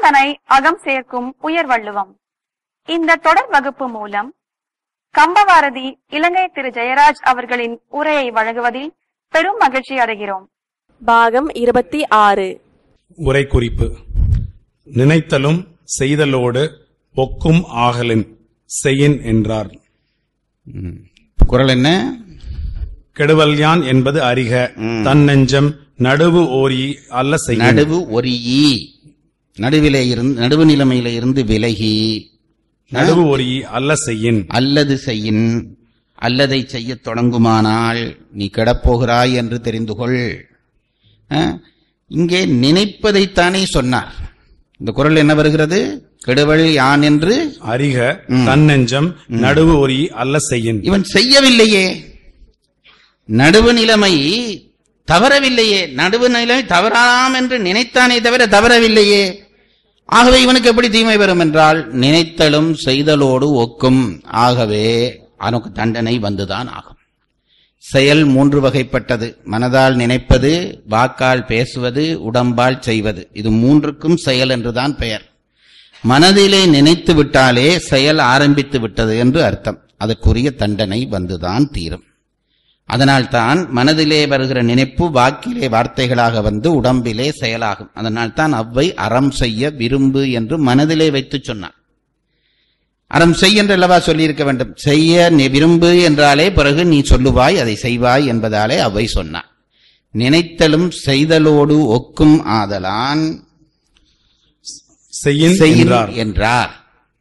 சிந்தனை அகம் சேர்க்கும் உயர்வள்ளுவம் இந்த தொடர் வகுப்பு மூலம் கம்பவாரதி இலங்கை திரு ஜெயராஜ் அவர்களின் உரையை வழங்குவதில் பெரும் மகிழ்ச்சி அடைகிறோம் பாகம் இருபத்தி ஆறு உரை குறிப்பு நினைத்தலும் செய்தலோடு ஒக்கும் ஆகலின் செய்யின் என்றார் ம். குரல் என்ன கெடுவல்யான் என்பது அறிக தன்னெஞ்சம் நடுவு ஓரி அல்ல செய்யின் நடுவு ஒரியி நடுவிலே இருந்து நடுவு நிலைமையில இருந்து விலகி நடுவு ஓரி அல்ல செய்யின் அல்லது செய்யின் அல்லதை செய்யத் தொடங்குமானால் நீ கெடப்போகிறாய் என்று தெரிந்து கொள் ஆ? இங்கே நினைப்பதைத்தானே சொன்னார் இந்த குரல் என்ன வருகிறது கெடுவல் யான் என்று அறிக தன்னெஞ்சம் நடுவு ஓரி அல்ல செய்யின் இவன் செய்யவில்லையே நடுவு நிலைமை தவறவில்லையே நடுவு நிலைமை தவறாம் என்று நினைத்தானே தவிர தவறவில்லையே ஆகவே இவனுக்கு எப்படி தீமை வரும் என்றால் நினைத்தலும் செய்தலோடு ஒக்கும் ஆகவே அவனுக்கு தண்டனை வந்துதான் ஆகும் செயல் மூன்று வகைப்பட்டது மனதால் நினைப்பது வாக்கால் பேசுவது உடம்பால் செய்வது இது மூன்றுக்கும் செயல் என்றுதான் பெயர் மனதிலே நினைத்து விட்டாலே செயல் ஆரம்பித்து விட்டது என்று அர்த்தம் அதற்குரிய தண்டனை வந்துதான் தீரும் அதனால்தான் மனதிலே வருகிற நினைப்பு வாக்கிலே வார்த்தைகளாக வந்து உடம்பிலே செயலாகும் அதனால்தான் அவ்வை அறம் செய்ய விரும்பு என்று மனதிலே வைத்து சொன்னார் அறம் செய் என்று அல்லவா சொல்லியிருக்க வேண்டும் செய்ய நீ விரும்பு என்றாலே பிறகு நீ சொல்லுவாய் அதை செய்வாய் என்பதாலே அவ்வை சொன்னார் நினைத்தலும் செய்தலோடு ஒக்கும் ஆதலான் செய்யின் செய்யின் என்றார் என்றார்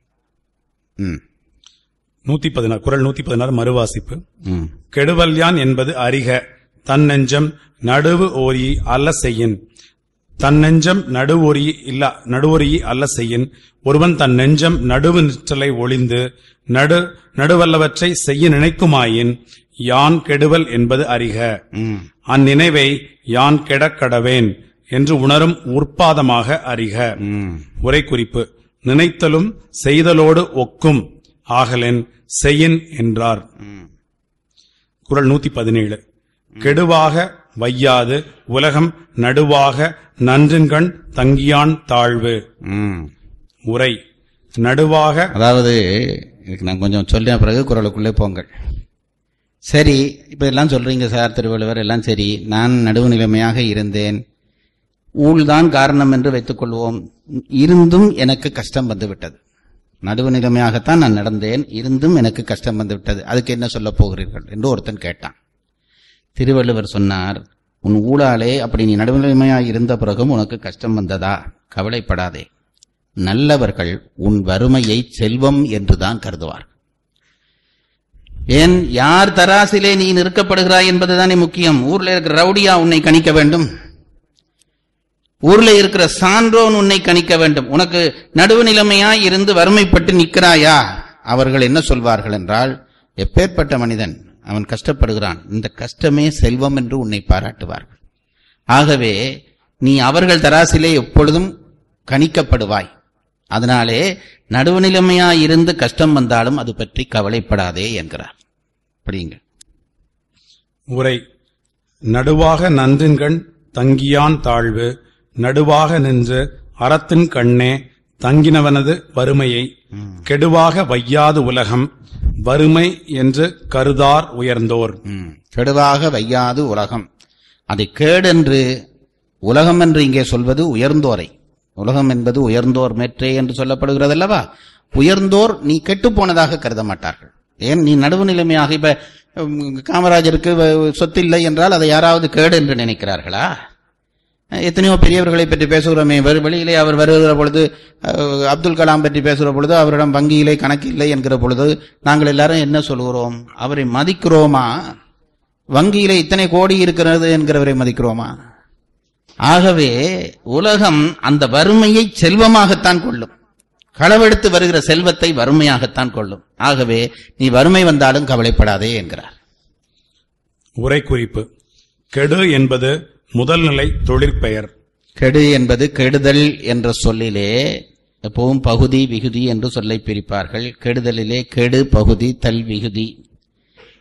ம், நூத்தி பதினாறு குரல் நூத்தி பதினாறு மறுவாசிப்பு ம். கெடுவல்யான் என்பது அறிக தன்னெஞ்சம் நடுவு ஓரி அல்ல செய்யின் தன்னெஞ்சம் நடுவொரி இல்ல நடுவொரி அல்ல செய்யின் ஒருவன் தன் நெஞ்சம் நடுவு நிற்றலை ஒளிந்து நடு நடுவல்லவற்றை செய்ய நினைக்குமாயின் யான் கெடுவல் என்பது அறிக ம். அந்நினைவை யான் கெடக் கடவேன் என்று உணரும் உற்பாதமாக அறிக ம். உரை குறிப்பு நினைத்தலும் செய்தலோடு ஒக்கும் ஆகலென் செய்யின் என்றார் ம். குரல் நூத்தி பதினேழு கெடுவாக வையாது உலகம் நடுவாக நன்றின்கண் தங்கியான் தாழ்வு ம். உரை நடுவாக அதாவது இதுக்கு நான் கொஞ்சம் சொல்லின பிறகு குரலுக்குள்ளே போங்கள் சரி இப்ப எல்லாம் சொல்றீங்க சார் திருவள்ளுவர் எல்லாம் சரி நான் நடுவு நிலைமையாக இருந்தேன் ஊழ்தான் காரணம் என்று வைத்துக் கொள்வோம் இருந்தும் எனக்கு கஷ்டம் வந்து விட்டது நடுவு நிலைமையாகத்தான் நான் நடந்தேன் இருந்தும் எனக்கு கஷ்டம் வந்து விட்டது அதுக்கு என்ன சொல்ல போகிறீர்கள் என்று ஒருத்தன் கேட்டான் திருவள்ளுவர் சொன்னார் உன் ஊழாலே அப்படி நீ நடுநிலைமையாய் இருந்த பிறகும் உனக்கு கஷ்டம் வந்ததா கவலைப்படாதே நல்லவர்கள் உன் வறுமையை செல்வம் என்றுதான் கருதுவார் ஏன் யார் தராசிலே நீ நிற்கப்படுகிறாய் என்பதுதானே முக்கியம் ஊர்ல இருக்கிற ரவுடியா உன்னை கணிக்க வேண்டும் ஊர்ல இருக்கிற சான்றோன் உன்னை கணிக்க வேண்டும் உனக்கு நடுவு நிலைமையாய் இருந்து வறுமைப்பட்டு நிற்கிறாயா அவர்கள் என்ன சொல்வார்கள் என்றால் எப்பேற்பட்ட மனிதன் அவன் கஷ்டப்படுகிறான் இந்த கஷ்டமே செல்வம் என்று உன்னை பாராட்டுவார்கள் ஆகவே நீ அவர்கள் தராசிலே எப்பொழுதும் கணிக்கப்படுவாய் அதனாலே நடுவுநிலைமையாய் இருந்து கஷ்டம் வந்தாலும் அது பற்றி கவலைப்படாதே என்கிறார் படியுங்க உரை நடுவாக நன்றின்கண் தங்கியான் தாழ்வு நடுவாக நின்று அறத்தின் கண்ணே தங்கினவனது வறுமையை கெடுவாக வையாது உலகம் வறுமை என்று கருதார் உயர்ந்தோர் ம். கெடுவாக வையாது உலகம் அதை கேடென்று உலகம் என்று இங்கே சொல்வது உயர்ந்தோரை உலகம் என்பது உயர்ந்தோர் மேற்றே என்று சொல்லப்படுகிறது அல்லவா உயர்ந்தோர் நீ கெட்டு போனதாக கருத மாட்டார்கள் ஏன் நீ நடுவு நிலைமையாக இப்ப உம், காமராஜருக்கு வ- சொத்து இல்லை என்றால் அதை யாராவது கேடு என்று நினைக்கிறார்களா எத்தனையோ பெரியவர்களை பற்றி பேசுகிறோமே வெறு- வெளியிலே அவர் வருகிற பொழுது அஹ், அப்துல் கலாம் பற்றி பேசுகிற பொழுது அவரிடம் வங்கியிலே கணக்கு இல்லை என்கிற பொழுது நாங்கள் எல்லாரும் என்ன சொல்கிறோம் அவரை மதிக்கிறோமா வங்கியிலே இத்தனை கோடி இருக்கிறது என்கிறவரை மதிக்கிறோமா ஆகவே உலகம் அந்த வறுமையை செல்வமாகத்தான் கொள்ளும் களவெடுத்து வருகிற செல்வத்தை வறுமையாகத்தான் கொள்ளும் ஆகவே நீ வறுமை வந்தாலும் கவலைப்படாதே என்கிறார் உரை குறிப்பு கெடு என்பது முதல்நிலை தொழிற்பெயர் கெடு என்பது கெடுதல் என்ற சொல்லிலே எப்பவும் பகுதி விகுதி என்று சொல்லை பிரிப்பார்கள் கெடுதலிலே கெடு பகுதி தல் விகுதி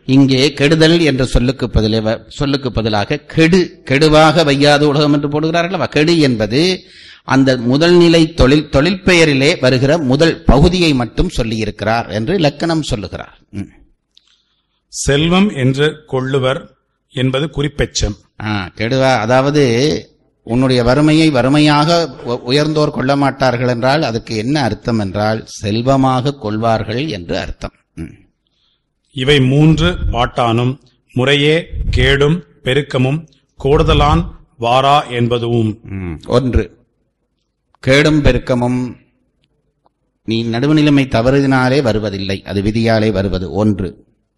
இங்கே கெடுதல் என்ற சொல்லுக்கு பதிலே வ- சொல்லுக்கு பதிலாக கெடு கெடுவாக வையாது உலகம் என்று போடுகிறார்கள் கெடு என்பது அந்த முதல் நிலை தொழில் தொழில் பெயரிலே வருகிற முதல் பகுதியை மட்டும் சொல்லியிருக்கிறார் என்று இலக்கணம் சொல்லுகிறார் ம். செல்வம் என்று கொள்ளுவர் என்பது குறிப்பெச்சம் ஆ, கெடுவா அதாவது உன்னுடைய வறுமையை வறுமையாக உ- உயர்ந்தோர் கொள்ள மாட்டார்கள் என்றால் அதுக்கு என்ன அர்த்தம் என்றால் செல்வமாக கொள்வார்கள் என்று அர்த்தம் ம். இவை மூன்று பாட்டானும் முறையே கேடும் பெருக்கமும் கோடுதலான் வாரா என்பதுவும் ம். ஒன்று கேடும் பெருக்கமும் நீ நடுவுநிலைமை தவறினாலே வருவதில்லை அது விதியாலே வருவது ஒன்று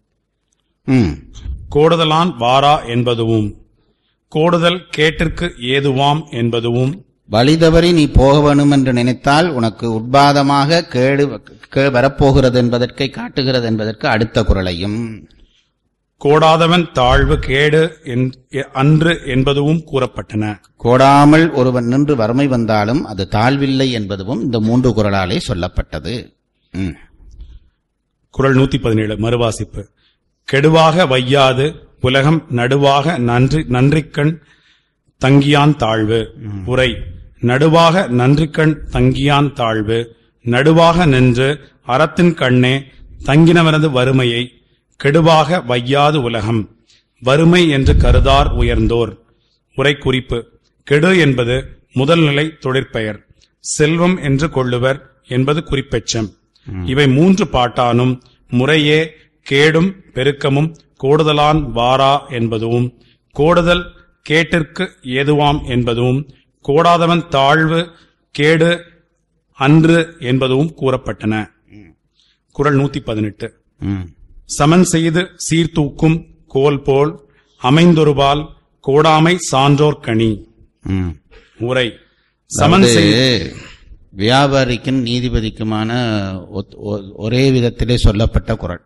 ம். கோடுதலான் வாரா என்பதுவும் கோடுதல் கேட்டிற்கு ஏதுவாம் என்பதுவும் வழி தவறி நீ போக வேணும் என்று நினைத்தால் உனக்கு உட்பாதமாக கேடு கே- வரப்போகிறது என்பதற்கை காட்டுகிறது என்பதற்கு அடுத்த குரலையும் கோடாதவன் தாழ்வு கேடு என்- எ- அன்று என்பதுவும் கூறப்பட்டன கோடாமல் ஒருவன் நின்று வறுமை வந்தாலும் அது தாழ்வில்லை என்பதும் இந்த மூன்று குரலாலே சொல்லப்பட்டது ம். குரல் நூத்தி பதினேழு மறுவாசிப்பு கெடுவாக வையாது உலகம் நடுவாக நன்றி நன்றிக்கண் தங்கியான் தாழ்வு உரை நடுவாக நன்றிக்கண் தங்கியான் தாழ்வு நடுவாக நின்று அறத்தின் கண்ணே தங்கினவரது வறுமையை கெடுவாக வையாது உலகம் வறுமை என்று கருதார் உயர்ந்தோர் உரை குறிப்பு கெடு என்பது முதல் நிலை தொழிற்பெயர் செல்வம் என்று கொள்ளுவர் என்பது குறிப்பெச்சம் இவை மூன்று பாட்டானும் முறையே கேடும் பெருக்கமும் கோடுதலான் வாரா என்பதும் கோடுதல் கேட்டிற்கு ஏதுவாம் என்பதும் கோடாதவன் தாழ்வு கேடு அன்று என்பதும் கூறப்பட்டன குரல் நூத்தி பதினெட்டு ம். சமன் செய்து சீர்தூக்கும் கோல் போல் அமைந்தொருபால் கோடாமை சான்றோர் கனி ம். உரை சமன் அதாவது செய்து வியாபாரிக்கும் நீதிபதிக்குமான ஒத்- ஒ- ஒரே விதத்திலே சொல்லப்பட்ட குரல்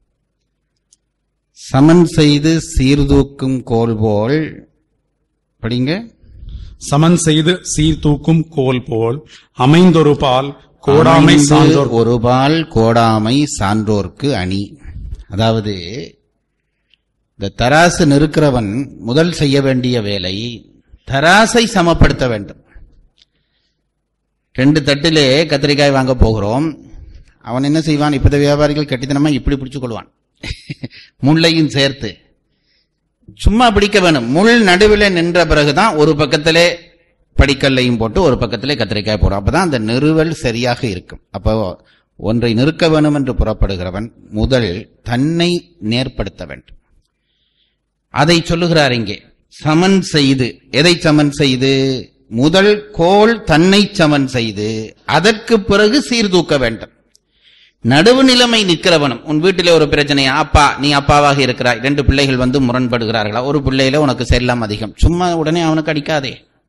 சமன் செய்து சீர்தூக்கும் கோல் போல் படிங்க சமன் செய்து சீர்தூக்கும் கோல் போல் அமைந்தொருபால் கோடாமை அமைந்து சான்றோர் ஒருபால் கோடாமை சான்றோர்க்கு அணி அதாவது இந்த தராசு நிறுக்கிறவன் முதல் செய்ய வேண்டிய வேலை தராசை சமப்படுத்த வேண்டும் ரெண்டு தட்டிலே கத்திரிக்காய் வாங்க போகிறோம் அவன் என்ன செய்வான் இப்பத வியாபாரிகள் கட்டித்தனமா இப்படி பிடிச்சு கொள்வான் முள்ளையும் சேர்த்து சும்மா பிடிக்க வேணும் முள் நடுவில் நின்ற பிறகுதான் ஒரு பக்கத்திலே படிக்கல்லையும் போட்டு ஒரு பக்கத்திலே கத்திரிக்காய் போடும் அப்பதான் அந்த நிறுவல் சரியாக இருக்கும் அப்போ ஒன்றை நிறுக்க வேணும் என்று புறப்படுகிறவன் முதல் தன்னை நேர்படுத்த வேண்டும் அதை சொல்லுகிறார் இங்கே சமன் செய்து எதை சமன் செய்து முதல் கோல் தன்னை சமன் செய்து அதற்கு பிறகு சீர்தூக்க வேண்டும் நடுவு நிலைமை நிற்கிறவனும் உன் வீட்டிலே ஒரு பிரச்சனை அப்பா நீ அப்பாவாக இருக்கிறாய் ரெண்டு பிள்ளைகள் வந்து முரண்படுகிறார்களா ஒரு பிள்ளையில உனக்கு செல்லம் அதிகம் சும்மா உடனே அவனுக்கு அடிக்காதே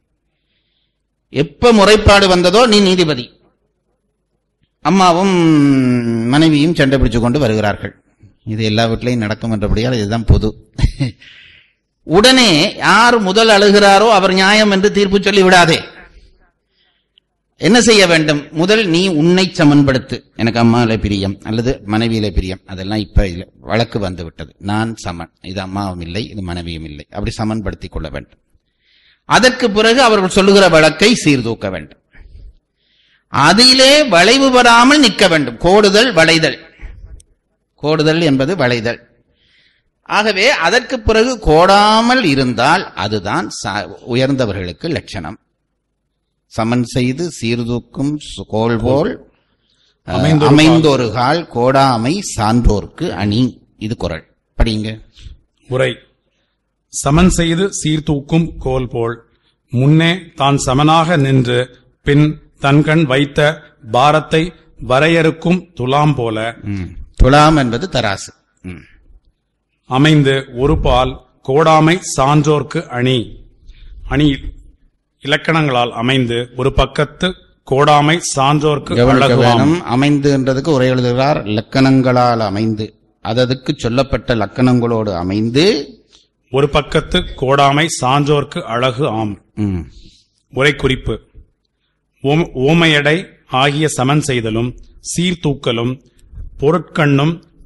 எப்ப முறைப்பாடு வந்ததோ நீ நீதிபதி அம்மாவும் மனைவியும் சண்டை பிடிச்சு கொண்டு வருகிறார்கள் இது எல்லா வீட்லையும் நடக்கும் என்றபடியால் இதுதான் பொது உடனே யார் முதல் அழுகிறாரோ அவர் நியாயம் என்று தீர்ப்பு சொல்லி விடாதே என்ன செய்ய வேண்டும் முதல் நீ உன்னை சமன்படுத்து எனக்கு அம்மாவில பிரியம் அல்லது மனைவியில பிரியம் அதெல்லாம் இப்ப இல்ல. வழக்கு வந்து விட்டது நான் சமன் இது அம்மாவும் இல்லை இது மனைவியும் இல்லை அப்படி சமன்படுத்திக் கொள்ள வேண்டும் அதற்கு பிறகு அவர்கள் சொல்லுகிற வழக்கை சீர்தூக்க வேண்டும் அதிலே வளைவு வராமல் நிற்க வேண்டும் கோடுதல் வளைதல் கோடுதல் என்பது வளைதல் ஆகவே அதற்கு பிறகு கோடாமல் இருந்தால் அதுதான் சா- உயர்ந்தவர்களுக்கு லட்சணம் சமன் செய்து சீர்தூக்கும் சு- கோல் போல் அஹ், அமைந்தொரு அமைந்தொரு கால் கோடாமை சான்றோர்க்கு அணி இது குரல் படிங்க உரை சமன் செய்து சீர்தூக்கும் கோல் போல் முன்னே தான் சமனாக நின்று பின் தன்கண் வைத்த பாரத்தை வரையறுக்கும் துலாம் போல ம். துலாம் என்பது தராசு ம். அமைந்து ஒரு பால் கோடாமை சான்றோர்க்கு அணி அணி இலக்கணங்களால் அமைந்து ஒரு பக்கத்து கோடாமை சான்றோர்க்கு கவனிக்க அழகுவாம் வேணும் அமைந்து என்றதுக்கு உரை எழுதுகிறார் லக்கணங்களால் அமைந்து அதற்கு சொல்லப்பட்ட லக்கணங்களோடு அமைந்து ஒரு பக்கத்து கோடாமை சான்றோர்க்கு அழகு ஆம் ம். உரை குறிப்பு ஓம- ஓமையடை ஆகிய சமன் செய்தலும் சீர்தூக்கலும் பொருட்கண்ணும்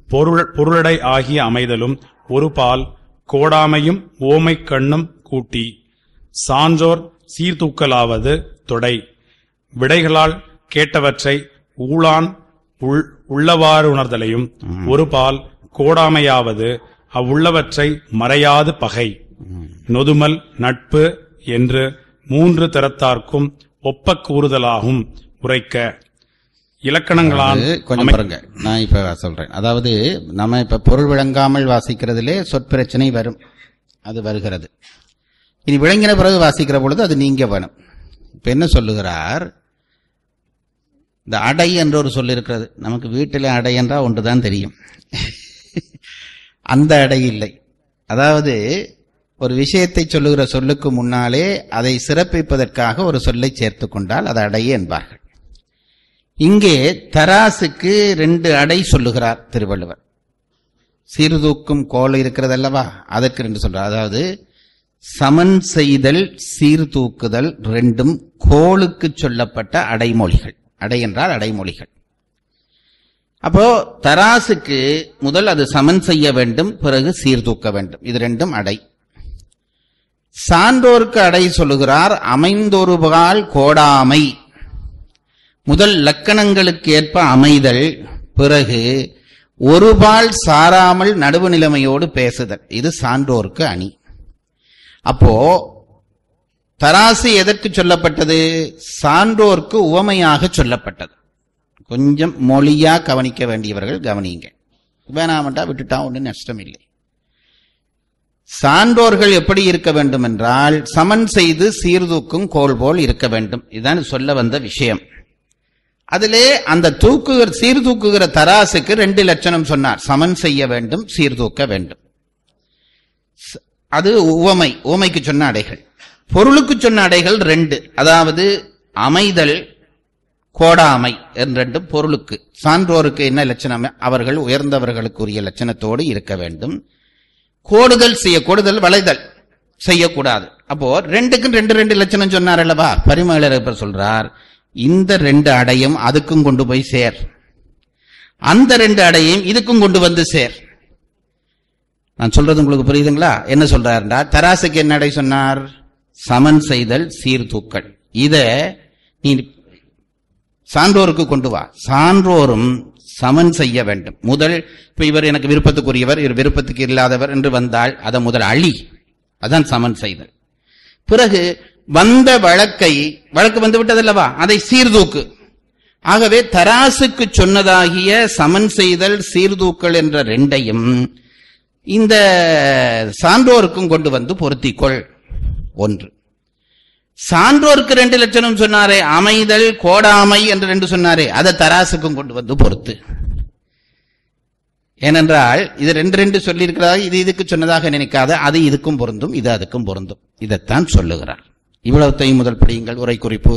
பொருள் பொருளடை ஆகிய அமைதலும் ஒரு பால் கோடாமையும் ஓமை கண்ணும் கூட்டி சான்றோர் சீர்தூக்கலாவது தொடை விடைகளால் கேட்டவற்றை ஊழான் உள் உள்ளவாறு உணர்தலையும் ஒரு பால் கோடாமையாவது அவ்வுள்ளவற்றை மறையாது பகை நொதுமல் நட்பு என்று மூன்று தரத்தார்க்கும் ஒப்ப கூறுதலாகும் உரைக்க இலக்கணங்களால் அது கொஞ்சம் அமை- பாருங்க நான் இப்ப சொல்றேன் அதாவது நம்ம இப்ப பொருள் விளங்காமல் வாசிக்கிறதிலே சொற்பிரச்சனை வரும் அது வருகிறது இனி விளங்கின பிறகு வாசிக்கிற பொழுது அது நீங்க வேணும் இப்ப என்ன சொல்லுகிறார் இந்த அடை என்ற ஒரு சொல் இருக்கிறது நமக்கு வீட்டில் அடை என்றால் ஒன்றுதான் தெரியும் அந்த அடை இல்லை அதாவது ஒரு விஷயத்தை சொல்லுகிற சொல்லுக்கு முன்னாலே அதை சிறப்பிப்பதற்காக ஒரு சொல்லை சேர்த்துக் கொண்டால் அது அடை என்பார்கள் இங்கே தராசுக்கு ரெண்டு அடை சொல்லுகிறார் திருவள்ளுவர் சீர்தூக்கும் கோல் இருக்கிறது அல்லவா அதற்கு ரெண்டு சொல்றார் அதாவது சமன் செய்தல் சீர்தூக்குதல் ரெண்டும் கோளுக்கு சொல்லப்பட்ட அடைமொழிகள் அடை என்றால் அடைமொழிகள் அப்போ தராசுக்கு முதல் அது சமன் செய்ய வேண்டும் பிறகு சீர்தூக்க வேண்டும் இது ரெண்டும் அடை சான்றோருக்கு அடை சொல்லுகிறார் அமைந்தொருபால் கோடாமை முதல் லக்கணங்களுக்கு ஏற்ப அமைதல் பிறகு ஒருபால் சாராமல் நடுவு நிலைமையோடு பேசுதல் இது சான்றோருக்கு அணி அப்போ தராசு எதற்கு சொல்லப்பட்டது சான்றோர்க்கு உவமையாக சொல்லப்பட்டது கொஞ்சம் மொழியா கவனிக்க வேண்டியவர்கள் கவனிங்க வேணாமட்டா விட்டுட்டா ஒன்றும் நஷ்டம் இல்லை சான்றோர்கள் எப்படி இருக்க வேண்டும் என்றால் சமன் செய்து சீர்தூக்கும் கோல் போல் இருக்க வேண்டும் இதுதான் சொல்ல வந்த விஷயம் அதிலே அந்த தூக்குகிற சீர்தூக்குகிற தராசுக்கு ரெண்டு லட்சணம் சொன்னார் சமன் செய்ய வேண்டும் சீர்தூக்க வேண்டும் ச- அது உவமை உவமைக்கு சொன்ன அடைகள் பொருளுக்கு சொன்ன அடைகள் ரெண்டு அதாவது அமைதல் கோடாமை என்ற ரெண்டும் பொருளுக்கு சான்றோருக்கு என்ன லட்சணம் அவர்கள் உயர்ந்தவர்களுக்குரிய லட்சணத்தோடு இருக்க வேண்டும் கோடுதல் செய்ய கோடுதல் வளைதல் செய்யக்கூடாது அப்போ ரெண்டுக்கும் ரெண்டு ரெண்டு லட்சணம் சொன்னார் அல்லவா பரிமளர் இப்ப சொல்றார் இந்த ரெண்டு அடையும் அதுக்கும் கொண்டு போய் சேர் அந்த ரெண்டு அடையும் இதுக்கும் கொண்டு வந்து சேர் நான் சொல்றது உங்களுக்கு புரியுதுங்களா என்ன சொல்றாருண்டா தராசுக்கு என்ன அடை சொன்னார் சமன் செய்தல் சீர்தூக்கல் இத நீ சான்றோருக்கு கொண்டு வா சான்றோரும் சமன் செய்ய வேண்டும் முதல் இப்ப இவர் எனக்கு விருப்பத்துக்குரியவர் இவர் விருப்பத்துக்கு இல்லாதவர் என்று வந்தால் அதை முதல் அழி அதான் சமன் செய்தல் பிறகு வந்த வழக்கை வழக்கு வந்து விட்டதல்லவா அதை சீர்தூக்கு ஆகவே தராசுக்கு சொன்னதாகிய சமன் செய்தல் சீர்தூக்கல் என்ற ரெண்டையும் இந்த சான்றோருக்கும் கொண்டு வந்து பொருத்திக்கொள் ஒன்று சான்றோருக்கு ரெண்டு லட்சணம் சொன்னாரே அமைதல் கோடாமை என்று ரெண்டு சொன்னாரே அதை தராசுக்கும் கொண்டு வந்து பொறுத்து ஏனென்றால் இது ரெண்டு ரெண்டு சொல்லியிருக்கிறார் இது இதுக்கு சொன்னதாக நினைக்காத அது இதுக்கும் பொருந்தும் இது அதுக்கும் பொருந்தும் இதைத்தான் சொல்லுகிறார் இவ்வளவுத்தையும் முதல் படியுங்கள் உரை குறிப்பு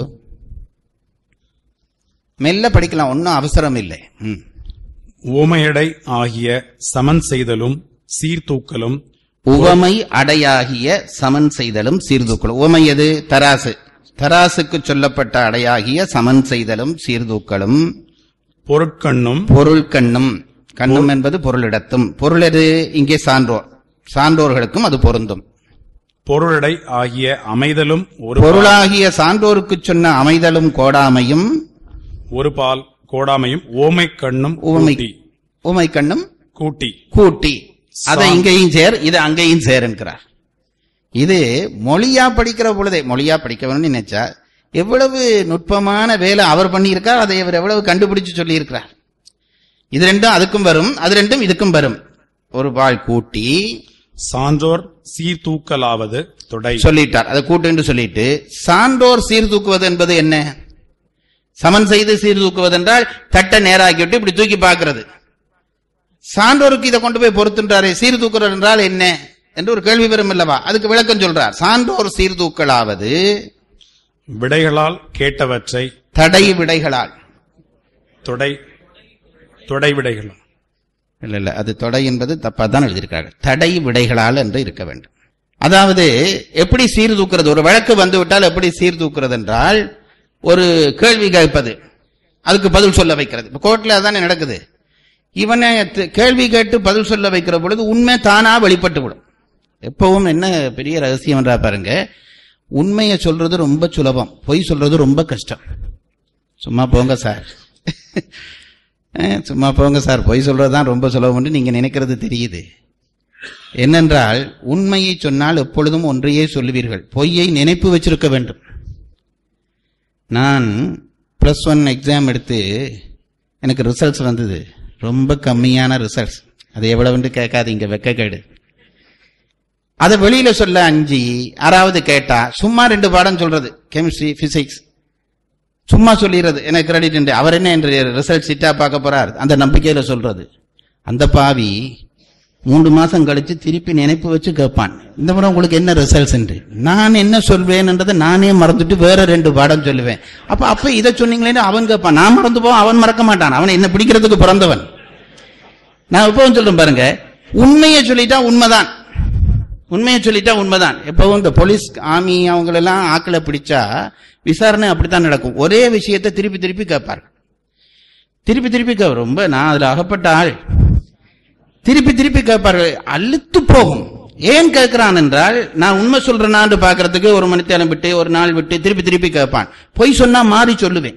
மெல்ல படிக்கலாம் ஒன்றும் அவசரம் இல்லை ம். உவமையடை ஆகிய சமன் செய்தலும் சீர்தூக்கலும் உவமை அடையாகிய சமன் செய்தலும் சீர்தூக்கலும் உவமை எது தராசு தராசுக்கு சொல்லப்பட்ட அடையாகிய சமன் செய்தலும் சீர்தூக்கலும் பொருட்கண்ணும் பொருள் கண்ணும் கண்ணும் என்பது பொருளிடத்தும் பொருள் எது இங்கே சான்றோர் சான்றோர்களுக்கும் அது பொருந்தும் பொருளடை ஆகிய அமைதலும் ஒரு பொருளாகிய சான்றோருக்கு சொன்ன அமைதலும் கோடாமையும் ஒரு பால் கோடாமையும் ஓமை கண்ணும் உவமை கூட்டி உமை கண்ணும் கூட்டி கூட்டி அதை இங்கேயும் சேர் இது அங்கேயும் சேர் என்கிறார் இது மொழியா படிக்கிற பொழுதே மொழியா படிக்க வேணும்னு நினைச்சா எவ்வளவு நுட்பமான வேலை அவர் பண்ணியிருக்கார் அதை அவர் எவ்வளவு கண்டுபிடிச்சு சொல்லியிருக்கிறார் இது ரெண்டும் அதுக்கும் வரும் அது ரெண்டும் இதுக்கும் வரும் ஒரு பால் கூட்டி சான்றோர் சீர்தூக்கலாவது தொடை சொல்லிட்டார் அதை கூட்டுன்னு சொல்லிட்டு சான்றோர் சீர்தூக்குவது என்பது என்ன சமன் செய்து சீர்தூக்குவது என்றால் தட்டை நேராக்கி விட்டு இப்படி தூக்கி பார்க்கிறது சான்றோருக்கு இதை கொண்டு போய் பொறுத்துன்றாரே சீர்தூக்குறது என்றால் என்ன என்று ஒரு கேள்வி வரும் அல்லவா அதுக்கு விளக்கம் சொல்றார் சான்றோர் சீர்தூக்கலாவது விடைகளால் கேட்டவற்றை தடை விடைகளால் தொடை தொடை விடைகள் இல்ல இல்ல அது தொடை என்பது தப்பா தான் எழுதியிருக்காங்க தடை விடைகளால் என்று இருக்க வேண்டும் அதாவது எப்படி சீர்தூக்குறது ஒரு வழக்கு வந்து விட்டால் எப்படி சீர்தூக்குறது என்றால் ஒரு கேள்வி கேட்பது அதுக்கு பதில் சொல்ல வைக்கிறது இப்ப கோர்ட்ல அதானே நடக்குது இவனை த- கேள்வி கேட்டு பதில் சொல்ல வைக்கிற பொழுது உண்மை தானா வெளிப்பட்டு விடும் எப்பவும் என்ன பெரிய ரகசியம் என்றா பாருங்க உண்மையை சொல்றது ரொம்ப சுலபம் பொய் சொல்றது ரொம்ப கஷ்டம் சும்மா போங்க சார் அஹ், சும்மா போங்க சார் பொய் சொல்றதுதான் ரொம்ப சுலபம்னு நீங்க நினைக்கிறது தெரியுது என்னென்றால் உண்மையை சொன்னால் எப்பொழுதும் ஒன்றையே சொல்லுவீர்கள் பொய்யை நினைப்பு வச்சிருக்க வேண்டும் நான் ப்ளஸ் ஒன் எக்ஸாம் எடுத்து எனக்கு ரிசல்ட்ஸ் வந்தது ரொம்ப கம்மியான ரிசல்ட்ஸ் அது எவ்வளவுன்னு கேட்காதீங்க வெக்கக்கேடு அதை வெளியில சொல்ல அஞ்சு ஆறாவது கேட்டா சும்மா ரெண்டு பாடம் சொல்றது கெமிஸ்ட்ரி பிசிக்ஸ் சும்மா சொல்லிடுறது எனக்கு கிரெடிட் அவர் என்ன என்று ரிசல்ட் சிட்டா பார்க்க போறார் அந்த நம்பிக்கையில சொல்றது அந்த பாவி மூன்று மாசம் கழிச்சு திருப்பி நினைப்பு வச்சு கேட்பான் இந்த முறை உங்களுக்கு என்ன ரிசல்ட்ஸ் என்று நான் என்ன சொல்வேன்ன்றதை நானே மறந்துட்டு வேற ரெண்டு பாடம் சொல்லுவேன் அப்ப அப்ப இதை சொன்னீங்களேன்னு அவன் கேட்பான் நான் மறந்து போவான் அவன் மறக்க மாட்டான் அவன் என்ன பிடிக்கிறதுக்கு பிறந்தவன் நான் எப்பவும் சொல்றேன் பாருங்க உண்மையை சொல்லிட்டா உண்மைதான் உண்மையை சொல்லிட்டா உண்மைதான் எப்பவும் இந்த போலீஸ் ஆர்மி அவங்களெல்லாம் ஆக்களை பிடிச்சா விசாரணை அப்படித்தான் நடக்கும் ஒரே விஷயத்தை திருப்பி திருப்பி கேட்பார்கள் திருப்பி திருப்பி கே ரொம்ப நான் அதுல அகப்பட்ட ஆள் திருப்பி திருப்பி கேட்பார்கள் அழுத்து போகும் ஏன் கேட்கிறான் என்றால் நான் உண்மை சொல்றேனான்னு பார்க்கறதுக்கு ஒரு மணித்தேரம் விட்டு ஒரு நாள் விட்டு திருப்பி திருப்பி கேட்பான் பொய் சொன்னா மாறி சொல்லுவேன்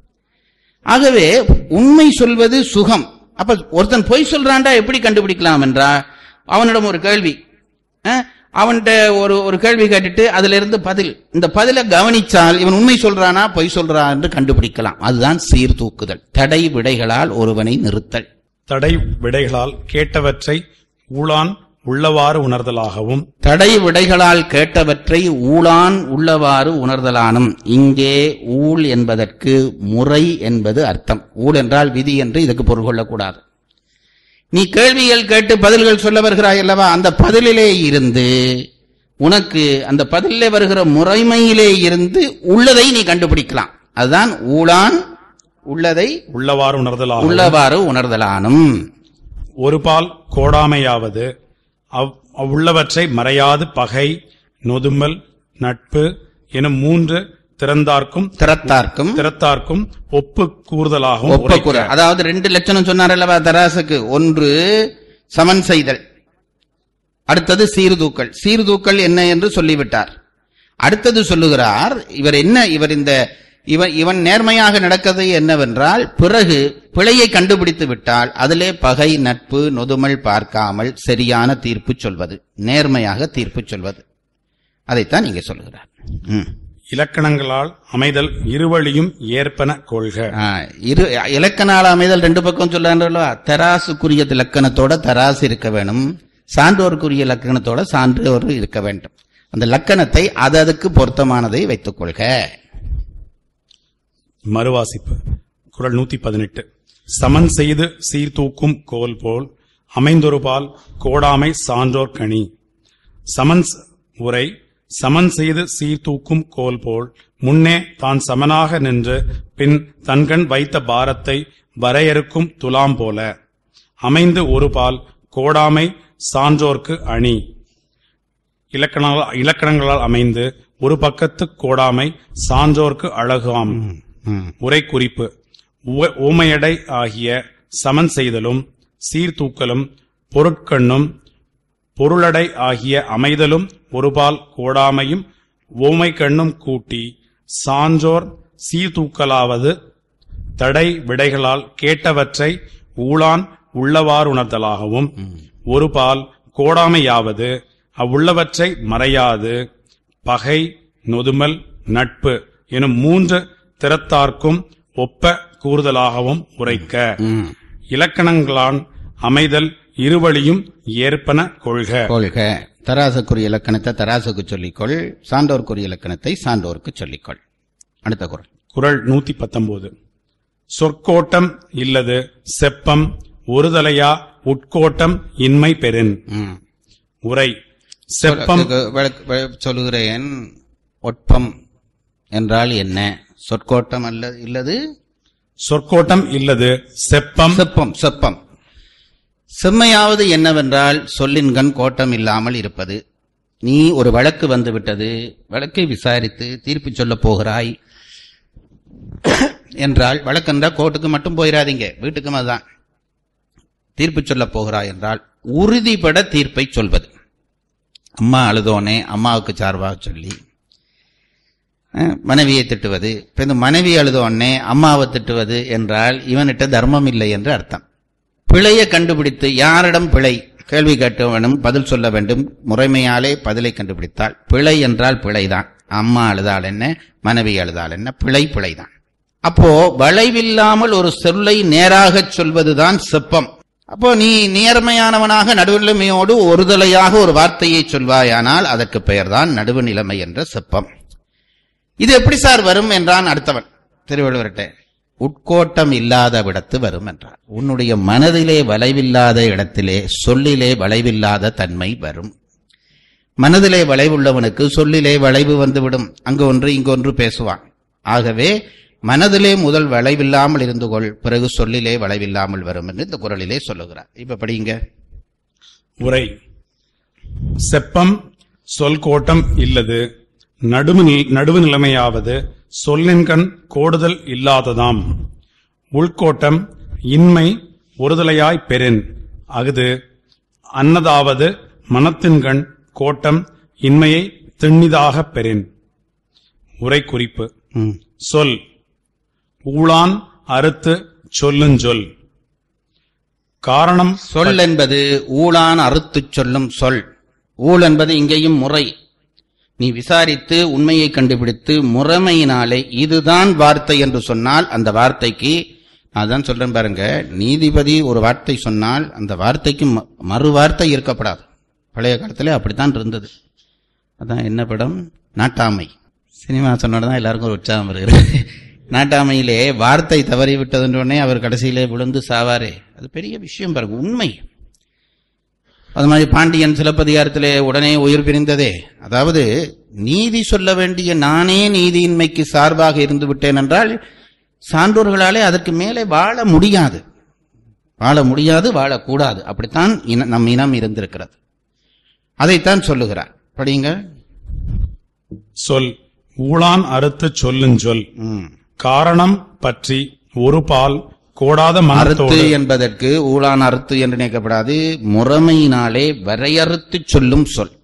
ஆகவே உண்மை சொல்வது சுகம் அப்ப ஒருத்தன் பொய் சொல்றான்டா எப்படி கண்டுபிடிக்கலாம் என்றா அவனிடம் ஒரு கேள்வி அஹ், அவன்கிட்ட ஒரு ஒரு கேள்வி கேட்டுட்டு அதுல இருந்து பதில் இந்த பதிலை கவனிச்சால் இவன் உண்மை சொல்றானா பொய் சொல்றான் என்று கண்டுபிடிக்கலாம் அதுதான் சீர்தூக்குதல் தடை விடைகளால் ஒருவனை நிறுத்தல் தடை விடைகளால் கேட்டவற்றை ஊழான் உள்ளவாறு உணர்தலாகவும் தடை விடைகளால் கேட்டவற்றை ஊழான் உள்ளவாறு உணர்தலானும் இங்கே ஊழ் என்பதற்கு முறை என்பது அர்த்தம் ஊழ் என்றால் விதி என்று இதுக்கு பொருள் கொள்ளக்கூடாது நீ கேள்விகள் கேட்டு பதில்கள் சொல்ல வருகிறாய் அல்லவா அந்த பதிலிலே இருந்து உனக்கு அந்த பதிலிலே வருகிற முறைமையிலே இருந்து உள்ளதை நீ கண்டுபிடிக்கலாம் அதுதான் ஊழான் உள்ளதை உள்ளவாறு உணர்தலாகவும் உள்ளவாறு உணர்தலானும் ஒரு பால் கோடாமையாவது அவ்- அவ்வுள்ளவற்றை மறையாது பகை நொதுமல் நட்பு எனும் மூன்று திறந்தார்க்கும் திறத்தார்க்கும் திறத்தார்க்கும் ஒப்பு கூறுதலாகவும் ஒப்பக்குற உரைக்க. அதாவது ரெண்டு லட்சணம் சொன்னார் அல்லவா தராசுக்கு ஒன்று சமன் செய்தல் அடுத்தது சீர்தூக்கல் சீர்தூக்கல் என்ன என்று சொல்லிவிட்டார் அடுத்தது சொல்லுகிறார் இவர் என்ன இவர் இந்த இவன் இவன் நேர்மையாக நடக்கிறது என்னவென்றால் பிறகு பிழையை கண்டுபிடித்து விட்டால் அதிலே பகை நட்பு நொதுமல் பார்க்காமல் சரியான தீர்ப்பு சொல்வது நேர்மையாக தீர்ப்பு சொல்வது அதைத்தான் இங்கே சொல்லுகிறார் ம். இலக்கணங்களால் அமைதல் இருவழியும் ஏற்பன கொள்க ஆ, இரு இலக்கணால அமைதல் ரெண்டு பக்கம் சொல்றாங்களா தராசுக்குரிய இலக்கணத்தோட தராசு இருக்க வேணும் சான்றோருக்குரிய இலக்கணத்தோட சான்றோர் இருக்க வேண்டும் அந்த லக்கணத்தை அது அதுக்கு பொருத்தமானதை வைத்துக் கொள்க மறுவாசிப்பு குரல் நூத்தி பதினெட்டு சமன் செய்து சீர்தூக்கும் கோல் போல் அமைந்தொருபால் கோடாமை சான்றோர் கனி சமன் ஸ்- உரை சமன் செய்து சீர்தூக்கும் கோல் போல் முன்னே தான் சமனாக நின்று பின் தன்கண் வைத்த பாரத்தை வரையறுக்கும் துலாம் போல அமைந்து ஒரு பால் கோடாமை சான்றோர்க்கு அணி இலக்கணங்களால் இலக்கணங்களால் அமைந்து ஒரு பக்கத்து கோடாமை சான்றோர்க்கு அழகாம் ம். உரை குறிப்பு உவ- ஊமையடை ஆகிய சமன் செய்தலும் சீர்தூக்கலும் பொருட்கண்ணும் பொருளடை ஆகிய அமைதலும் ஒருபால் கோடாமையும் ஓமை கண்ணும் கூட்டி சான்றோர் சீர்தூக்கலாவது தடை விடைகளால் கேட்டவற்றை ஊழான் உள்ளவாறுணர்தலாகவும் ஒருபால் கோடாமையாவது அவ்வுள்ளவற்றை மறையாது பகை நொதுமல் நட்பு எனும் மூன்று திறத்தார்க்கும் ஒப்ப கூறுதலாகவும் உரைக்க ம். இலக்கணங்களான் அமைதல் இருவழியும் ஏற்பன கொள்க கொள்க தராசுக்குரிய இலக்கணத்தை தராசுக்கு சொல்லிக்கொள் சான்றோருக்குரிய இலக்கணத்தை சான்றோருக்கு சொல்லிக்கொள் அடுத்த குரல் குறள் நூத்தி பத்தொன்பது சொற்கோட்டம் இல்லது செப்பம் ஒருதலையா உட்கோட்டம் இன்மை பெறின் ம். உரை செப்பம் விளக்கு- விளக்கு- விளக்கு- சொல்லுகிறேன் ஒட்பம் என்றால் என்ன சொற்கோட்டம் அல்ல இல்லது சொற்கோட்டம் இல்லது செப்பம் செப்பம் செப்பம் செம்மையாவது என்னவென்றால் சொல்லின்கண் கோட்டம் இல்லாமல் இருப்பது நீ ஒரு வழக்கு வந்து விட்டது வழக்கை விசாரித்து தீர்ப்பு சொல்லப் போகிறாய் என்றால் வழக்கென்றா கோர்ட்டுக்கு மட்டும் போயிடாதீங்க வீட்டுக்கும் அதுதான் தீர்ப்பு சொல்லப் போகிறாய் என்றால் உறுதிபட தீர்ப்பை சொல்வது அம்மா அழுதோனே அம்மாவுக்கு சார்பாக சொல்லி அஹ், மனைவியை திட்டுவது இப்ப இந்த மனைவி அழுதோனே அம்மாவை திட்டுவது என்றால் இவனிட்ட தர்மம் இல்லை என்று அர்த்தம் பிழையை கண்டுபிடித்து யாரிடம் பிழை கேள்வி கேட்க வேண்டும் பதில் சொல்ல வேண்டும் முறைமையாலே பதிலை கண்டுபிடித்தால் பிழை என்றால் பிழைதான் அம்மா அழுதால் என்ன மனைவி அழுதால் என்ன பிழை பிழைதான் அப்போ வளைவில்லாமல் ஒரு சொல்லை நேராகச் சொல்வதுதான் செப்பம் அப்போ நீ நேர்மையானவனாக நடுவுநிலைமையோடு ஒருதலையாக ஒரு வார்த்தையை சொல்வாயானால் அதற்கு பெயர்தான் நடுவு நிலைமை என்ற செப்பம் இது எப்படி சார் வரும் என்றான் அடுத்தவன் திருவள்ளுவர்கிட்ட உட்கோட்டம் இல்லாத விடத்து வரும் என்றார் உன்னுடைய மனதிலே வளைவில்லாத இடத்திலே சொல்லிலே வளைவில்லாத தன்மை வரும் மனதிலே வளைவுள்ளவனுக்கு சொல்லிலே வளைவு வந்துவிடும் அங்கு ஒன்று இங்கு ஒன்று பேசுவான் ஆகவே மனதிலே முதல் வளைவில்லாமல் இருந்து கொள் பிறகு சொல்லிலே வளைவில்லாமல் வரும் என்று இந்த குரலிலே சொல்லுகிறார் இப்ப படிங்க உரை செப்பம் சொல் கோட்டம் இல்லது நடுவு நி- நடுவு நிலைமையாவது சொல்லின்கண் கோடுதல் இல்லாததாம் உள்கோட்டம் இன்மை ஒருதலையாய் பெறின் அஃது அன்னதாவது மனத்தின்கண் கோட்டம் இன்மையை திண்ணிதாகப் பெறின் உரை குறிப்பு ம். சொல் ஊழான் அறுத்து சொல்லுஞ்சொல் காரணம் சொல் என்பது ஊழான் அறுத்துச் சொல்லும் சொல் ஊழ் என்பது இங்கேயும் முறை நீ விசாரித்து உண்மையை கண்டுபிடித்து முறைமையினாலே இதுதான் வார்த்தை என்று சொன்னால் அந்த வார்த்தைக்கு அதான் சொல்றேன் பாருங்க நீதிபதி ஒரு வார்த்தை சொன்னால் அந்த வார்த்தைக்கு ம- மறு வார்த்தை இருக்கப்படாது பழைய காலத்துல அப்படித்தான் இருந்தது அதான் என்ன படம் நாட்டாமை சினிமா சொன்னோட தான் எல்லாருக்கும் ஒரு உற்சாகம் வருகிறது நாட்டாமையிலே வார்த்தை தவறி விட்டதுன்றோடனே அவர் கடைசியிலே விழுந்து சாவாரே அது பெரிய விஷயம் பாருங்க உண்மை அது மாதிரி பாண்டியன் சிலப்பதிகாரத்திலே உடனே உயிர் பிரிந்ததே அதாவது நீதி சொல்ல வேண்டிய நானே நீதியின்மைக்கு சார்பாக இருந்து விட்டேன் என்றால் சான்றோர்களாலே அதற்கு மேலே வாழ முடியாது வாழ முடியாது வாழக்கூடாது அப்படித்தான் இன- நம் இனம் இருந்திருக்கிறது அதைத்தான் சொல்லுகிறார் படிங்க சொல் ஊழான் அறுத்து சொல்லுஞ்சொல் ம். காரணம் பற்றி ஒரு பால் கோடாத அறுத்து மனத்தோடு என்பதற்கு ஊழான் அறுத்து என்று நினைக்கப்படாது முறைமையினாலே வரையறுத்து சொல்லும் சொல்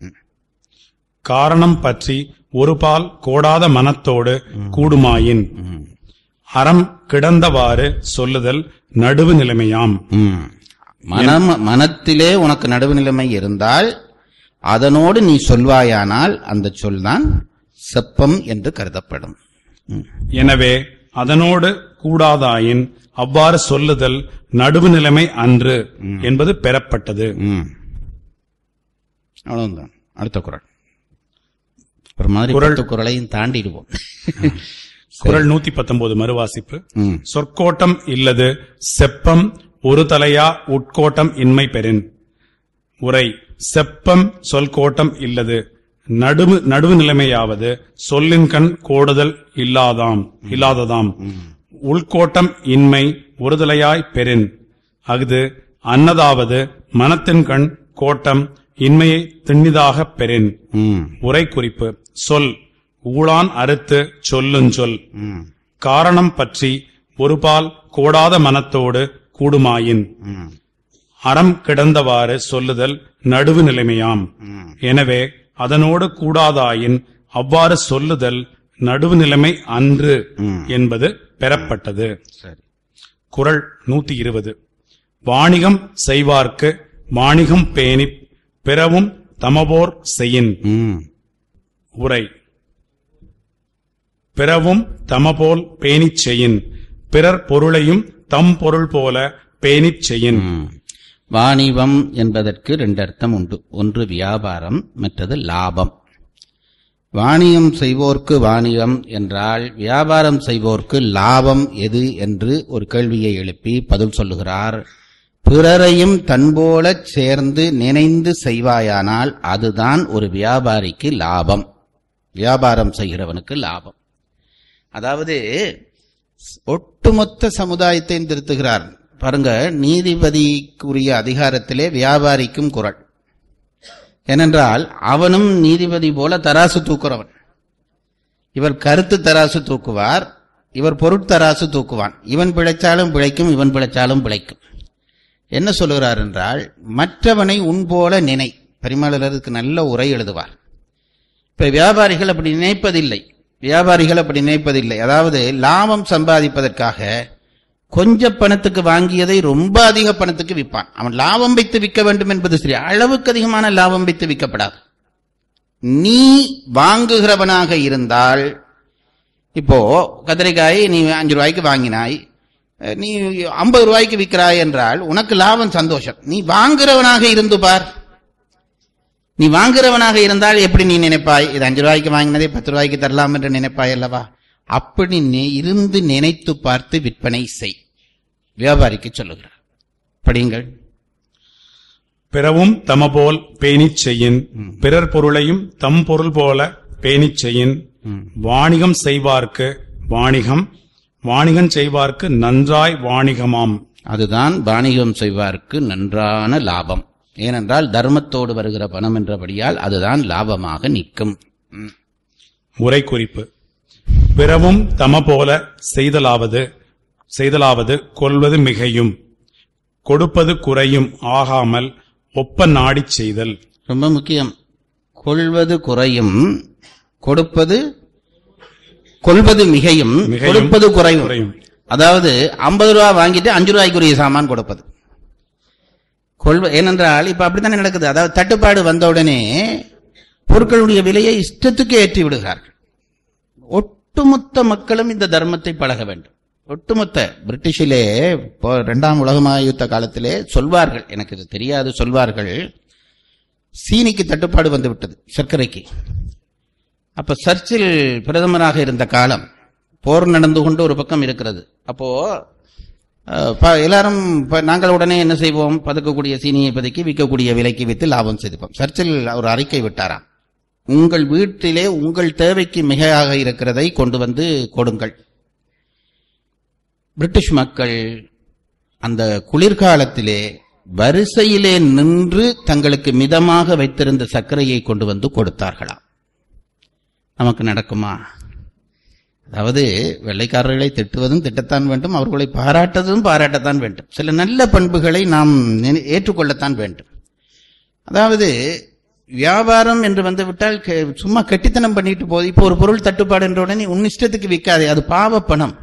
காரணம் பற்றி ஒரு பால் கோடாத மனத்தோடு கூடுமாயின் அறம் கிடந்தவாறு சொல்லுதல் நடுவு நிலைமையாம் ம். மனம் மனத்திலே உனக்கு நடுவு நிலைமை இருந்தால் அதனோடு நீ சொல்வாயானால் அந்த சொல்தான் செப்பம் என்று கருதப்படும் ம். எனவே அதனோடு கூடாதாயின் அவ்வாறு சொல்லுதல் நடுவு நிலைமை அன்று என்பது பெறப்பட்டது ம். அவ்வளவுதான் அடுத்த குரல் ஒரு மாதிரி குறள். பத்து குரலையும் தாண்டிடுவோம் குரல் நூத்தி பத்தொன்பது மறுவாசிப்பு ம். சொற்கோட்டம் இல்லது செப்பம் ஒரு தலையா உட்கோட்டம் இன்மை பெறின் உரை செப்பம் சொல்கோட்டம் இல்லது நடுவு நடுவு நிலைமையாவது சொல்லின் கண் கோடுதல் இல்லாதாம் இல்லாததாம் உள்கோட்டம் இன்மை ஒருதலையாய் பெறின் அஃது அன்னதாவது மனத்தின் கண் கோட்டம் இன்மையை திண்ணிதாகப் பெறின் ம். உரை குறிப்பு சொல் ஊழான் அறுத்து சொல்லுஞ்சொல் ம். காரணம் பற்றி ஒருபால் கோடாத மனத்தோடு கூடுமாயின் ம். அறம் கிடந்தவாறு சொல்லுதல் நடுவு நிலைமையாம் ம். எனவே அதனோடு கூடாதாயின் அவ்வாறு சொல்லுதல் நடுவு நிலைமை அன்று என்பது பெறப்பட்டது சரி குறள் நூத்தி இருபது வாணிகம் செய்வார்க்கு வாணிகம் பேணிப் பிறவும் தமபோர் செய்யின் ம். உரை பிறவும் தமபோல் பேணிச் செய்யின் பிறர் பொருளையும் தம் பொருள் போல பேணிச் செய்யின் ம். வாணிபம் என்பதற்கு ரெண்டு அர்த்தம் உண்டு ஒன்று வியாபாரம் மற்றது லாபம் வாணிகம் செய்வோர்க்கு வாணிகம் என்றால் வியாபாரம் செய்வோர்க்கு லாபம் எது என்று ஒரு கேள்வியை எழுப்பி பதில் சொல்லுகிறார் பிறரையும் தன்போலச் சேர்ந்து நினைந்து செய்வாயானால் அதுதான் ஒரு வியாபாரிக்கு லாபம் வியாபாரம் செய்கிறவனுக்கு லாபம் அதாவது ஒட்டுமொத்த சமுதாயத்தையும் திருத்துகிறார் பாருங்க நீதிபதிக்குரிய அதிகாரத்திலே வியாபாரிக்கும் குரல் ஏனென்றால் அவனும் நீதிபதி போல தராசு தூக்குறவன் இவர் கருத்து தராசு தூக்குவார் இவர் பொருட்தராசு தூக்குவான் இவன் பிழைச்சாலும் பிழைக்கும் இவன் பிழைச்சாலும் பிழைக்கும் என்ன சொல்லுகிறார் என்றால் மற்றவனை உன் போல நினை பரிமாளருக்கு நல்ல உரை எழுதுவார் இப்ப வியாபாரிகள் அப்படி நினைப்பதில்லை வியாபாரிகள் அப்படி நினைப்பதில்லை அதாவது லாபம் சம்பாதிப்பதற்காக கொஞ்ச பணத்துக்கு வாங்கியதை ரொம்ப அதிக பணத்துக்கு விற்பான் அவன் லாபம் வைத்து விற்க வேண்டும் என்பது சரி அளவுக்கு அதிகமான லாபம் வைத்து விற்கப்படாது நீ வாங்குகிறவனாக இருந்தால் இப்போ கத்திரிக்காயை நீ அஞ்சு ரூபாய்க்கு வாங்கினாய் அஹ் நீ ஐம்பது ரூபாய்க்கு விற்கிறாய் என்றால் உனக்கு லாபம் சந்தோஷம் நீ வாங்குறவனாக இருந்து பார் நீ வாங்குறவனாக இருந்தால் எப்படி நீ நினைப்பாய் இது அஞ்சு ரூபாய்க்கு வாங்கினதே பத்து ரூபாய்க்கு தரலாம் என்று நினைப்பாய் அல்லவா அப்படி நீ இருந்து நினைத்து பார்த்து விற்பனை செய் வியாபாரிக்கு சொல்லுகிறார் படியுங்கள் பிறவும் தமபோல் பேணிச் செய்யின் பிறர் பொருளையும் தம் பொருள் போல பேணிச் செய்யின் வாணிகம் செய்வார்க்கு வாணிகம் வாணிகம் செய்வார்க்கு நன்றாய் வாணிகமாம் அதுதான் வாணிகம் செய்வார்க்கு நன்றான லாபம் ஏனென்றால் தர்மத்தோடு வருகிற பணம் என்றபடியால் அதுதான் லாபமாக நிற்கும் ம். உரை குறிப்பு பிறவும் தமபோல செய்தலாவது செய்தலாவது கொள்வது மிகையும் கொடுப்பது குறையும் ஆகாமல் ஒப்ப நாடிச் செய்தல் ரொம்ப முக்கியம் கொள்வது குறையும் கொடுப்பது கொள்வது மிகையும் மிகையும், கொடுப்பது குறையும் குறையும். அதாவது ஐம்பது ரூபா வாங்கிட்டு அஞ்சு ரூபாய்க்குரிய சாமான் கொடுப்பது கொள்வ ஏனென்றால் இப்ப அப்படித்தானே நடக்குது அதாவது தட்டுப்பாடு வந்த உடனே பொருட்களுடைய விலையை இஷ்டத்துக்கு ஏற்றி விடுகிறார்கள் ஒட்டுமொத்த மக்களும் இந்த தர்மத்தை பழக வேண்டும் ஒட்டுமொத்த பிரிட்டிஷிலே இப்போ இரண்டாம் உலக மகாயுத்த காலத்திலே சொல்வார்கள் எனக்கு இது தெரியாது சொல்வார்கள் சீனிக்கு தட்டுப்பாடு வந்து விட்டது சர்க்கரைக்கு அப்ப சர்ச்சில் பிரதமராக இருந்த காலம் போர் நடந்து கொண்டு ஒரு பக்கம் இருக்கிறது அப்போ அஹ், ப- எல்லாரும் இப்ப நாங்கள் உடனே என்ன செய்வோம் பதுக்கக்கூடிய சீனியை பதுக்கி விற்கக்கூடிய விலைக்கு வித்து லாபம் செய்துப்போம் சர்ச்சில் ஒரு அறிக்கை விட்டாராம் உங்கள் வீட்டிலே உங்கள் தேவைக்கு மிகையாக இருக்கிறதை கொண்டு வந்து கொடுங்கள் பிரிட்டிஷ் மக்கள் அந்த குளிர்காலத்திலே வரிசையிலே நின்று தங்களுக்கு மிதமாக வைத்திருந்த சர்க்கரையை கொண்டு வந்து கொடுத்தார்களாம் நமக்கு நடக்குமா அதாவது வெள்ளைக்காரர்களை திட்டுவதும் திட்டத்தான் வேண்டும் அவர்களை பாராட்டுவதும் பாராட்டத்தான் வேண்டும் சில நல்ல பண்புகளை நாம் நினை- ஏற்றுக்கொள்ளத்தான் வேண்டும் அதாவது வியாபாரம் என்று வந்து விட்டால் கெ- சும்மா கெட்டித்தனம் பண்ணிட்டு போகுது இப்போ ஒரு பொருள் தட்டுப்பாடு என்ற உடனே உன் இஷ்டத்துக்கு விற்காதே அது பாவ பணம்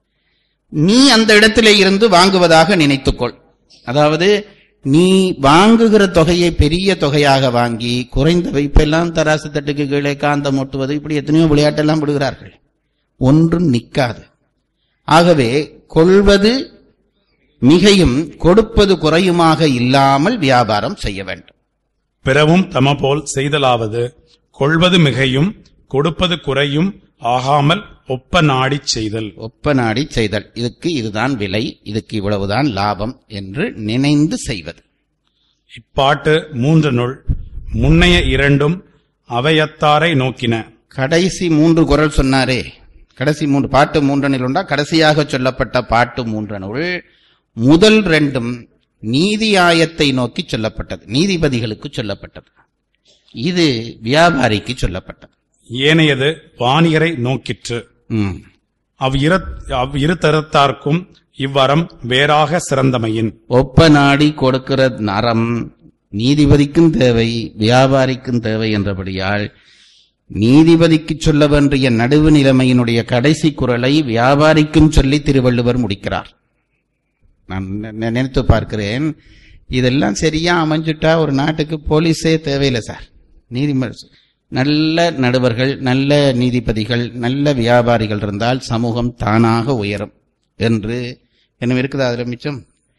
நீ அந்த இடத்திலே இருந்து வாங்குவதாக நினைத்துக்கொள் அதாவது நீ வாங்குகிற தொகையை பெரிய தொகையாக வாங்கி குறைந்த இப்பெல்லாம் தராசு தட்டுக்கு கீழே காந்தம் ஒட்டுவது இப்படி எத்தனையோ விளையாட்டெல்லாம் விடுகிறார்கள் ஒன்றும் நிற்காது ஆகவே கொள்வது மிகையும் கொடுப்பது குறையுமாக இல்லாமல் வியாபாரம் செய்ய வேண்டும் பிறவும் தமபோல் செய்தலாவது கொள்வது மிகையும் கொடுப்பது குறையும் ஆகாமல் ஒப்ப நாடிச் செய்தல் ஒப்ப நாடி செய்தல் இதுக்கு இதுதான் விலை இதுக்கு இவ்வளவுதான் லாபம் என்று நினைந்து செய்வது இப்பாட்டு மூன்று நூல் முன்னைய இரண்டும் அவையத்தாரை நோக்கின கடைசி மூன்று குரல் சொன்னாரே கடைசி மூன்று பாட்டு மூன்றனில் உண்டா கடைசியாக சொல்லப்பட்ட பாட்டு மூன்றனுள் முதல் ரெண்டும் நீதியாயத்தை நோக்கி சொல்லப்பட்டது நீதிபதிகளுக்கு சொல்லப்பட்டது இது வியாபாரிக்கு சொல்லப்பட்டது ஏனையது வாணிகரை நோக்கிற்று ம். அவ் இரு அவ் இரு தரத்தார்க்கும் இவ்வரம் வேறாக சிறந்தமையின் ஒப்ப நாடி கொடுக்கிற நரம் நீதிபதிக்கும் தேவை வியாபாரிக்கும் தேவை என்றபடியால் நீதிபதிக்கு சொல்ல வேண்டிய நடுவு நிலைமையினுடைய கடைசி குரலை வியாபாரிக்கும் சொல்லி திருவள்ளுவர் முடிக்கிறார் நான் நெ- நெ- நினைத்து பார்க்கிறேன் இதெல்லாம் சரியா அமைஞ்சுட்டா ஒரு நாட்டுக்கு போலீஸே தேவையில்லை சார் நீதிமன்ற நல்ல நடுவர்கள் நல்ல நீதிபதிகள் நல்ல வியாபாரிகள் இருந்தால் சமூகம் தானாக உயரும் என்று என்ன இருக்குதா அதுல மிச்சம்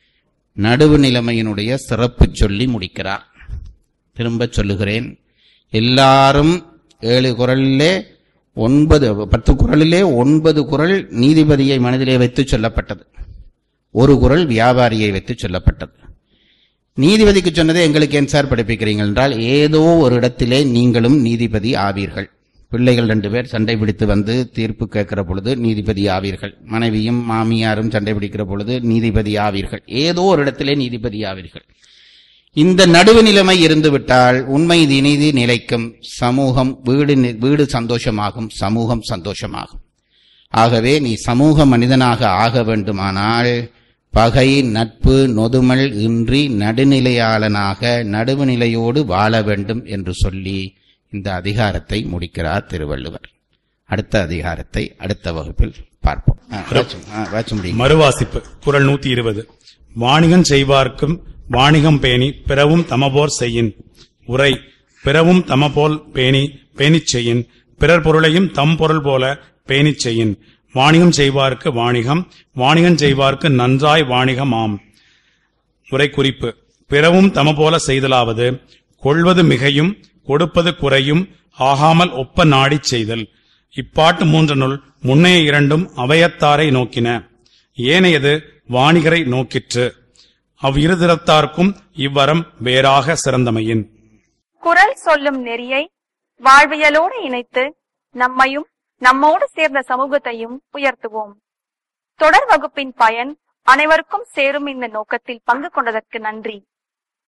நடுவு நிலைமையினுடைய சிறப்பு சொல்லி முடிக்கிறார் திரும்ப சொல்லுகிறேன் எல்லாரும் ஏழு குரலிலே ஒன்பது பத்து குரலிலே ஒன்பது குரல் நீதிபதியை மனதிலே வைத்து சொல்லப்பட்டது ஒரு குரல் வியாபாரியை வைத்து சொல்லப்பட்டது நீதிபதிக்கு சொன்னதை எங்களுக்கு ஏன் சார் படிப்பிக்கிறீர்கள் என்றால் ஏதோ ஒரு இடத்திலே நீங்களும் நீதிபதி ஆவீர்கள் பிள்ளைகள் ரெண்டு பேர் சண்டை பிடித்து வந்து தீர்ப்பு கேட்கிற பொழுது நீதிபதி ஆவீர்கள் மனைவியும் மாமியாரும் சண்டை பிடிக்கிற பொழுது நீதிபதி ஆவீர்கள் ஏதோ ஒரு இடத்திலே நீதிபதி ஆவீர்கள் இந்த நடுவு நிலைமை இருந்துவிட்டால் உண்மை நீதி நிலைக்கும் சமூகம் வீடு நி- வீடு சந்தோஷமாகும் சமூகம் சந்தோஷமாகும் ஆகவே நீ சமூக மனிதனாக ஆக வேண்டுமானால் பகை நட்பு நொதுமல் இன்றி நடுநிலையாளனாக நடுவுநிலையோடு வாழ வேண்டும் என்று சொல்லி இந்த அதிகாரத்தை முடிக்கிறார் திருவள்ளுவர் அடுத்த அதிகாரத்தை அடுத்த வகுப்பில் பார்ப்போம் ஆ, வாட்சி- ஆ, வாட்சி முடியுங்க. மறுவாசிப்பு குரல் நூத்தி இருபது வாணிகம் செய்வார்க்கும் வாணிகம் பேணி பிறவும் தமபோர் செய்யின் உரை பிறவும் தமபோல் பேணி பேணிச் செய்யின் பிறர் பொருளையும் தம் பொருள் போல பேணிச் செய்யின் வாணிகம் செய்வார்க்கு வாணிகம் வாணிகம் செய்வார்க்கு நன்றாய் வாணிகம் ஆம் உரை குறிப்பு பிறவும் தமபோல செய்தலாவது கொள்வது மிகையும் கொடுப்பது குறையும் ஆகாமல் ஒப்ப நாடிச் செய்தல் இப்பாட்டு மூன்றனுள் முன்னைய இரண்டும் அவையத்தாரை நோக்கின ஏனையது வாணிகரை நோக்கிற்று அவ்விருதிறத்தார்க்கும் இவ்வரம் வேறாக சிறந்தமையின் குரல் சொல்லும் நெறியை வாழ்வியலோடு இணைத்து நம்மையும் நம்மோடு சேர்ந்த சமூகத்தையும் உயர்த்துவோம் தொடர் வகுப்பின் பயன் அனைவருக்கும் சேரும் இந்த நோக்கத்தில் பங்கு கொண்டதற்கு நன்றி